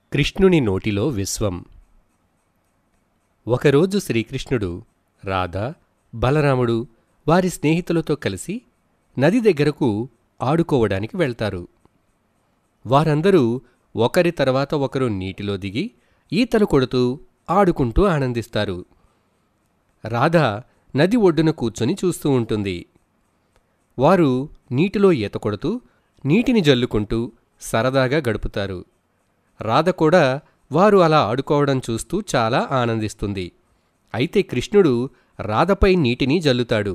కృష్ణుని నోటిలో విశ్వం ఒకరోజు శ్రీకృష్ణుడు రాధ బలరాముడు వారి స్నేహితులతో కలిసి నది దగ్గరకు ఆడుకోవడానికి వెళ్తారు వారందరూ ఒకరి తర్వాత ఒకరు నీటిలో దిగి ఈతలు కొడుతూ ఆడుకుంటూ ఆనందిస్తారు రాధ నది ఒడ్డున కూర్చొని చూస్తూ ఉంటుంది వారు నీటిలో ఈత కొడుతూ నీటిని జల్లుకుంటూ సరదాగా గడుపుతారు రాధ కూడా వారు అలా ఆడుకోవడం చూస్తూ చాలా ఆనందిస్తుంది అయితే కృష్ణుడు రాధపై నీటిని జల్లుతాడు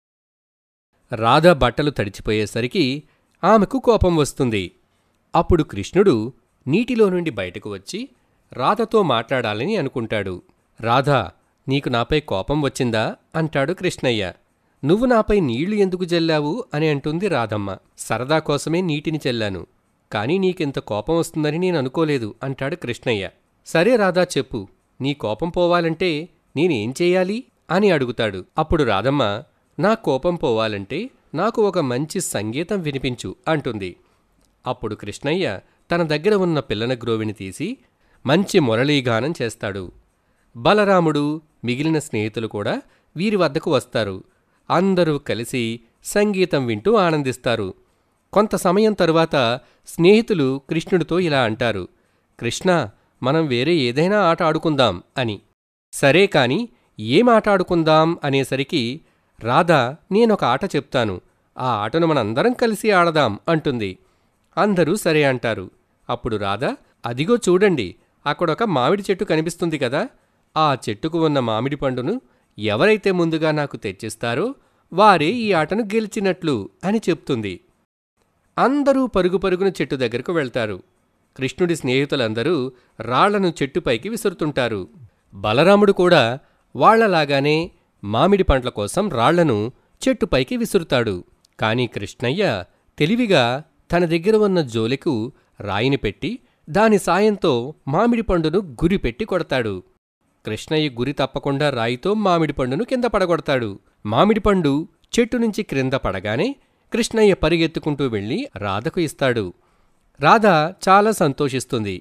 రాధ బట్టలు తడిచిపోయేసరికి ఆమెకు కోపం వస్తుంది అప్పుడు కృష్ణుడు నీటిలో నుండి బయటకు వచ్చి రాధతో మాట్లాడాలని అనుకుంటాడు రాధా నీకు నాపై కోపం వచ్చిందా అంటాడు కృష్ణయ్య నువ్వు నాపై నీళ్లు ఎందుకు జల్లావు అని అంటుంది రాధమ్మ సరదా కోసమే నీటిని చెల్లాను కానీ నీకింత కోపం వస్తుందని నేను అనుకోలేదు అంటాడు కృష్ణయ్య సరే రాధా చెప్పు నీ కోపం పోవాలంటే నేనేం చేయాలి అని అడుగుతాడు అప్పుడు రాధమ్మ నా కోపం పోవాలంటే నాకు ఒక మంచి సంగీతం వినిపించు అంటుంది అప్పుడు కృష్ణయ్య తన దగ్గర ఉన్న పిల్లన గ్రోవిని తీసి మంచి మురళీగానం చేస్తాడు బలరాముడు మిగిలిన స్నేహితులు కూడా వీరి వద్దకు వస్తారు అందరూ కలిసి సంగీతం వింటూ ఆనందిస్తారు కొంత సమయం తరువాత స్నేహితులు కృష్ణుడితో ఇలా అంటారు కృష్ణ మనం వేరే ఏదైనా ఆట ఆడుకుందాం అని సరే కాని ఏం ఆట ఆడుకుందాం అనేసరికి రాధ నేనొక ఆట చెప్తాను ఆ ఆటను మనందరం కలిసి ఆడదాం అంటుంది అందరూ సరే అంటారు అప్పుడు రాధ అదిగో చూడండి అక్కడొక మామిడి చెట్టు కనిపిస్తుంది కదా ఆ చెట్టుకు ఉన్న మామిడి పండును ఎవరైతే ముందుగా నాకు తెచ్చిస్తారో వారే ఈ ఆటను గెలిచినట్లు అని చెప్తుంది అందరూ పరుగు పరుగున చెట్టు దగ్గరకు వెళ్తారు కృష్ణుడి స్నేహితులందరూ రాళ్లను చెట్టుపైకి విసురుతుంటారు బలరాముడు కూడా వాళ్లలాగానే మామిడి పండ్ల కోసం రాళ్లను చెట్టుపైకి విసురుతాడు కాని కృష్ణయ్య తెలివిగా తన దగ్గర ఉన్న జోలెకు రాయిని పెట్టి దాని సాయంతో మామిడి పండును గురిపెట్టి కొడతాడు కృష్ణయ్య గురి తప్పకుండా రాయితో మామిడి పండును కింద పడగొడతాడు మామిడి పండు చెట్టు నుంచి క్రింద పడగానే కృష్ణయ్య పరిగెత్తుకుంటూ వెళ్ళి రాధకు ఇస్తాడు రాధ చాలా సంతోషిస్తుంది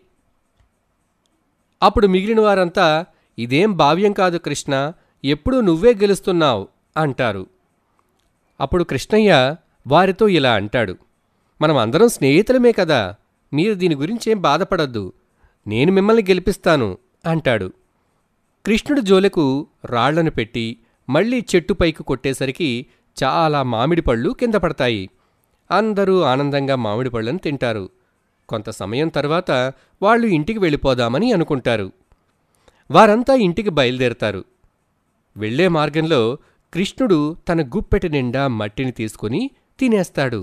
అప్పుడు మిగిలిన వారంతా ఇదేం భావ్యం కాదు కృష్ణ ఎప్పుడూ నువ్వే గెలుస్తున్నావు అంటారు అప్పుడు కృష్ణయ్య వారితో ఇలా అంటాడు మనం అందరం స్నేహితులమే కదా మీరు దీని గురించేం బాధపడద్దు నేను మిమ్మల్ని గెలిపిస్తాను అంటాడు కృష్ణుడి జోలెకు రాళ్లను పెట్టి మళ్ళీ చెట్టుపైకి కొట్టేసరికి చాలా మామిడి పళ్ళు కింద పడతాయి అందరూ ఆనందంగా మామిడి పళ్ళను తింటారు కొంత సమయం తర్వాత వాళ్ళు ఇంటికి వెళ్ళిపోదామని అనుకుంటారు వారంతా ఇంటికి బయలుదేరతారు వెళ్లే మార్గంలో కృష్ణుడు తన గుప్పెటి నిండా మట్టిని తీసుకుని తినేస్తాడు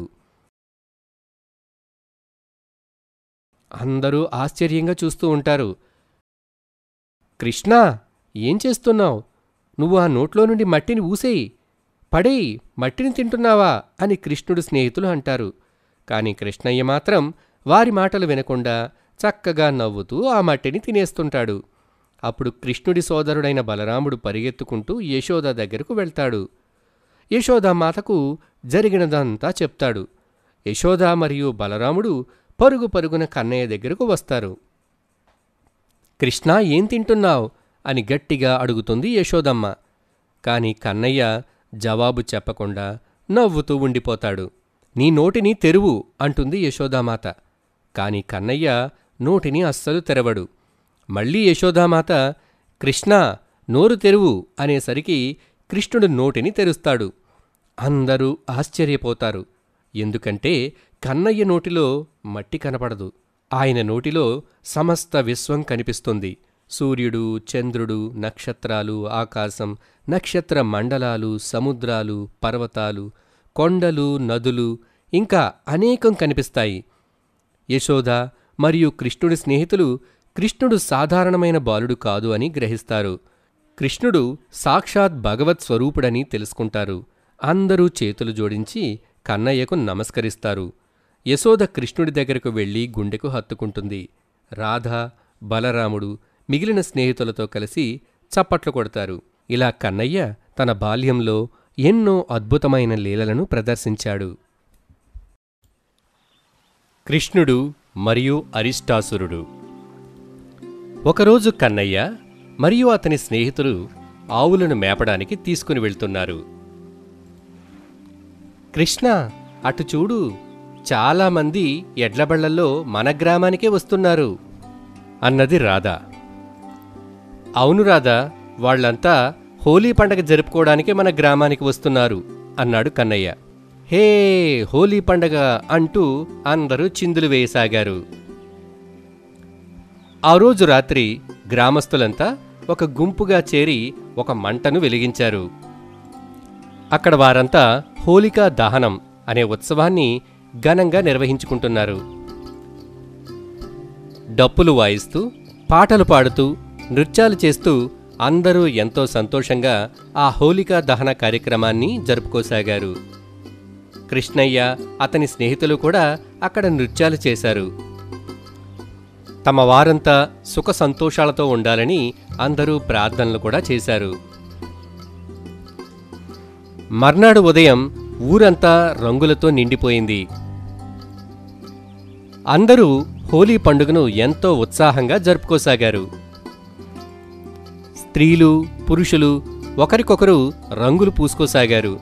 అందరూ ఆశ్చర్యంగా చూస్తూ ఉంటారు కృష్ణా ఏం చేస్తున్నావు నువ్వు ఆ నోట్లో నుండి మట్టిని ఊసేయి పడేయి మట్టిని తింటున్నావా అని కృష్ణుడు స్నేహితులు అంటారు కాని కృష్ణయ్య మాత్రం వారి మాటలు వినకుండా చక్కగా నవ్వుతూ ఆ మట్టిని తినేస్తుంటాడు అప్పుడు కృష్ణుడి సోదరుడైన బలరాముడు పరిగెత్తుకుంటూ యశోద దగ్గరకు వెళ్తాడు యశోదామాతకు జరిగినదంతా చెప్తాడు యశోద మరియు బలరాముడు పరుగు పరుగున కన్నయ్య దగ్గరకు వస్తారు కృష్ణ ఏం తింటున్నావు అని గట్టిగా అడుగుతుంది యశోదమ్మ కాని కన్నయ్య జవాబు చెప్పకుండా నవ్వుతూ ఉండిపోతాడు నీ నోటిని తెరువు అంటుంది యశోదామాత కాని కన్నయ్య నోటిని అస్సలు తెరవడు మళ్ళీ యశోదామాత కృష్ణ నోరు తెరువు అనేసరికి కృష్ణుడు నోటిని తెరుస్తాడు అందరూ ఆశ్చర్యపోతారు ఎందుకంటే కన్నయ్య నోటిలో మట్టి కనపడదు ఆయన నోటిలో సమస్త విశ్వం కనిపిస్తుంది సూర్యుడు చంద్రుడు నక్షత్రాలు ఆకాశం నక్షత్ర మండలాలు సముద్రాలు పర్వతాలు కొండలు నదులు ఇంకా అనేకం కనిపిస్తాయి యశోద మరియు కృష్ణుడి స్నేహితులు కృష్ణుడు సాధారణమైన బాలుడు కాదు అని గ్రహిస్తారు కృష్ణుడు సాక్షాత్ భగవత్ స్వరూపుడని తెలుసుకుంటారు అందరూ చేతులు జోడించి కన్నయ్యకు నమస్కరిస్తారు యశోద కృష్ణుడి దగ్గరకు వెళ్ళి గుండెకు హత్తుకుంటుంది రాధ బలరాముడు మిగిలిన స్నేహితులతో కలిసి చప్పట్లు కొడతారు ఇలా కన్నయ్య తన బాల్యంలో ఎన్నో అద్భుతమైన లీలలను ప్రదర్శించాడు కృష్ణుడు మరియు అరిష్టాసురుడు ఒకరోజు కన్నయ్య మరియు అతని స్నేహితులు ఆవులను మేపడానికి తీసుకుని వెళ్తున్నారు కృష్ణ అటు చూడు చాలామంది ఎడ్లబళ్లల్లో మన గ్రామానికే వస్తున్నారు అన్నది రాధా అవును రాధా వాళ్ళంతా హోలీ పండగ జరుపుకోవడానికి మన గ్రామానికి వస్తున్నారు అన్నాడు కన్నయ్య హే హోలీ పండగ అంటూ అందరూ చిందులు వేయసాగారు ఆ రోజు రాత్రి గ్రామస్తులంతా ఒక గుంపుగా చేరి ఒక మంటను వెలిగించారు అక్కడ వారంతా హోలికా దహనం అనే ఉత్సవాన్ని ఘనంగా నిర్వహించుకుంటున్నారు డప్పులు వాయిస్తూ పాటలు పాడుతూ నృత్యాలు చేస్తూ అందరూ ఎంతో సంతోషంగా ఆ హోలికా దహన కార్యక్రమాన్ని జరుపుకోసాగారు కృష్ణయ్య అతని స్నేహితులు కూడా అక్కడ నృత్యాలు చేశారు తమ వారంతా సుఖ సంతోషాలతో ఉండాలని అందరూ ప్రార్థనలు కూడా చేశారు మర్నాడు ఉదయం ఊరంతా రంగులతో నిండిపోయింది అందరూ హోలీ పండుగను ఎంతో ఉత్సాహంగా జరుపుకోసాగారు స్త్రీలు పురుషులు ఒకరికొకరు రంగులు పూసుకోసాగారు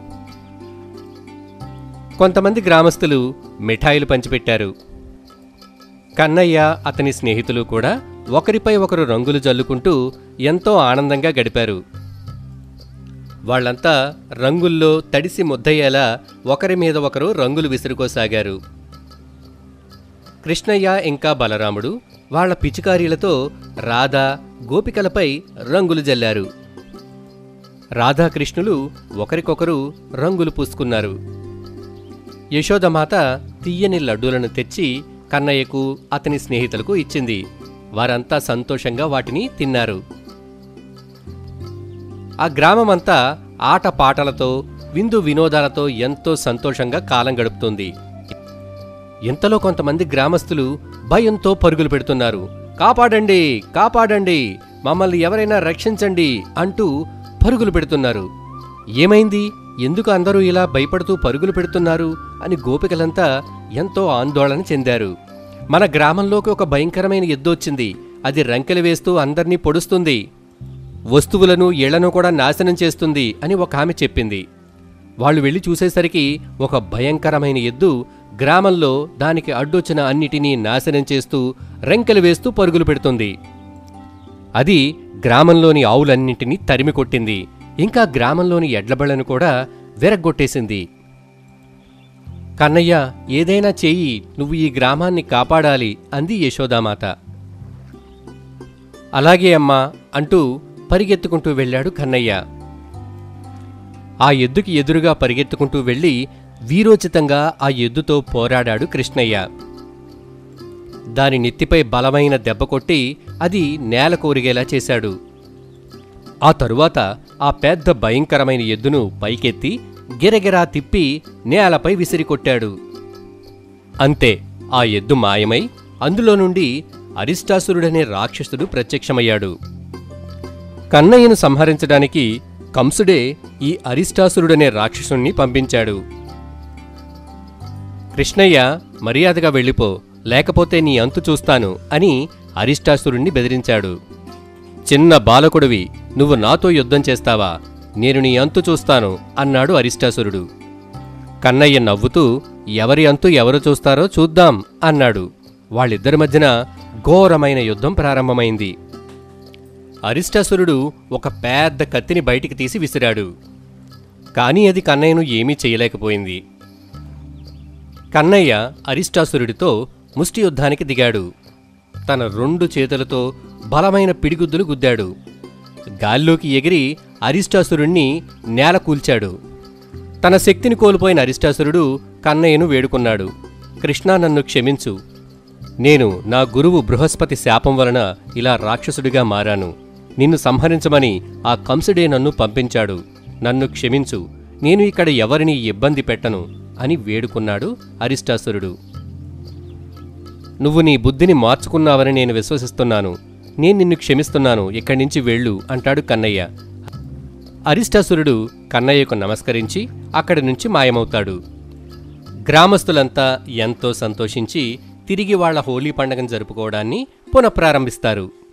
కొంతమంది గ్రామస్తులు మిఠాయిలు పంచిపెట్టారు కన్నయ్య అతని స్నేహితులు కూడా ఒకరిపై ఒకరు రంగులు జల్లుకుంటూ ఎంతో ఆనందంగా గడిపారు వాళ్ళంతా రంగుల్లో తడిసి ముద్దయ్యేలా ఒకరి మీద ఒకరు రంగులు విసురుకోసాగారు కృష్ణయ్య ఇంకా బలరాముడు వాళ్ళ పిచికారీలతో రాధా గోపికలపై రంగులు జల్లారు రాధాకృష్ణులు ఒకరికొకరు రంగులు పూసుకున్నారు యశోదమాత తీయని లడ్డూలను తెచ్చి కన్నయ్యకు అతని స్నేహితులకు ఇచ్చింది వారంతా సంతోషంగా వాటిని తిన్నారు ఆ గ్రామమంతా ఆట పాటలతో విందు వినోదాలతో ఎంతో సంతోషంగా కాలం గడుపుతుంది ఇంతలో కొంతమంది గ్రామస్తులు భయంతో పరుగులు పెడుతున్నారు కాపాడండి కాపాడండి మమ్మల్ని ఎవరైనా రక్షించండి అంటూ పరుగులు పెడుతున్నారు ఏమైంది ఎందుకు అందరూ ఇలా భయపడుతూ పరుగులు పెడుతున్నారు అని గోపికలంతా ఎంతో ఆందోళన చెందారు మన గ్రామంలోకి ఒక భయంకరమైన ఎద్దు వచ్చింది అది రంకెలు వేస్తూ అందర్నీ పొడుస్తుంది వస్తువులను ఇళ్లను కూడా నాశనం చేస్తుంది అని ఒక ఆమె చెప్పింది వాళ్ళు వెళ్ళి చూసేసరికి ఒక భయంకరమైన ఎద్దు గ్రామంలో దానికి అడ్డొచ్చిన అన్నిటినీ నాశనం చేస్తూ రెంకెలు వేస్తూ పరుగులు పెడుతుంది అది గ్రామంలోని ఆవులన్నింటినీ తరిమి కొట్టింది ఇంకా గ్రామంలోని ఎడ్లబళ్లను కూడా విరగ్గొట్టేసింది కన్నయ్య ఏదైనా చెయ్యి నువ్వు ఈ గ్రామాన్ని కాపాడాలి అంది యశోదామాత అలాగే అమ్మా అంటూ పరిగెత్తుకుంటూ వెళ్ళాడు కన్నయ్య ఆ ఎద్దుకి ఎదురుగా పరిగెత్తుకుంటూ వెళ్ళి వీరోచితంగా ఆ ఎద్దుతో పోరాడాడు కృష్ణయ్య దాని నెత్తిపై బలమైన దెబ్బ కొట్టి అది నేల కోరిగేలా చేశాడు ఆ తరువాత ఆ పెద్ద భయంకరమైన ఎద్దును పైకెత్తి గిరగిరా తిప్పి నేలపై విసిరికొట్టాడు అంతే ఆ ఎద్దు మాయమై అందులో నుండి అరిష్టాసురుడనే రాక్షసుడు ప్రత్యక్షమయ్యాడు కన్నయ్యను సంహరించడానికి కంసుడే ఈ అరిష్టాసురుడనే రాక్షసుణ్ణి పంపించాడు కృష్ణయ్య మర్యాదగా వెళ్ళిపో లేకపోతే నీ అంతు చూస్తాను అని అరిష్టాసురుణ్ణి బెదిరించాడు చిన్న బాలకుడివి నువ్వు నాతో యుద్ధం చేస్తావా నేను నీ అంతు చూస్తాను అన్నాడు అరిష్టాసురుడు కన్నయ్య నవ్వుతూ ఎవరి అంతు ఎవరు చూస్తారో చూద్దాం అన్నాడు వాళ్ళిద్దరి మధ్యన ఘోరమైన యుద్ధం ప్రారంభమైంది అరిష్టాసురుడు ఒక పెద్ద కత్తిని బయటికి తీసి విసిరాడు కానీ అది కన్నయ్యను ఏమీ చేయలేకపోయింది కన్నయ్య అరిష్టాసురుడితో ముష్టి యుద్ధానికి దిగాడు తన రెండు చేతులతో బలమైన పిడిగుద్దులు గుద్దాడు గాల్లోకి ఎగిరి అరిష్టాసురుణ్ణి నేల కూల్చాడు తన శక్తిని కోల్పోయిన అరిష్టాసురుడు కన్నయ్యను వేడుకున్నాడు కృష్ణా నన్ను క్షమించు నేను నా గురువు బృహస్పతి శాపం వలన ఇలా రాక్షసుడిగా మారాను నిన్ను సంహరించమని ఆ కంసుడే నన్ను పంపించాడు నన్ను క్షమించు నేను ఇక్కడ ఎవరిని ఇబ్బంది పెట్టను అని వేడుకున్నాడు అరిష్టాసురుడు నువ్వు నీ బుద్ధిని మార్చుకున్నావని నేను విశ్వసిస్తున్నాను నేను నిన్ను క్షమిస్తున్నాను ఇక్కడి నుంచి వెళ్ళు అంటాడు కన్నయ్య అరిష్టాసురుడు కన్నయ్యకు నమస్కరించి అక్కడి నుంచి మాయమవుతాడు గ్రామస్తులంతా ఎంతో సంతోషించి తిరిగి వాళ్ళ హోలీ పండగను జరుపుకోవడాన్ని పునఃప్రారంభిస్తారు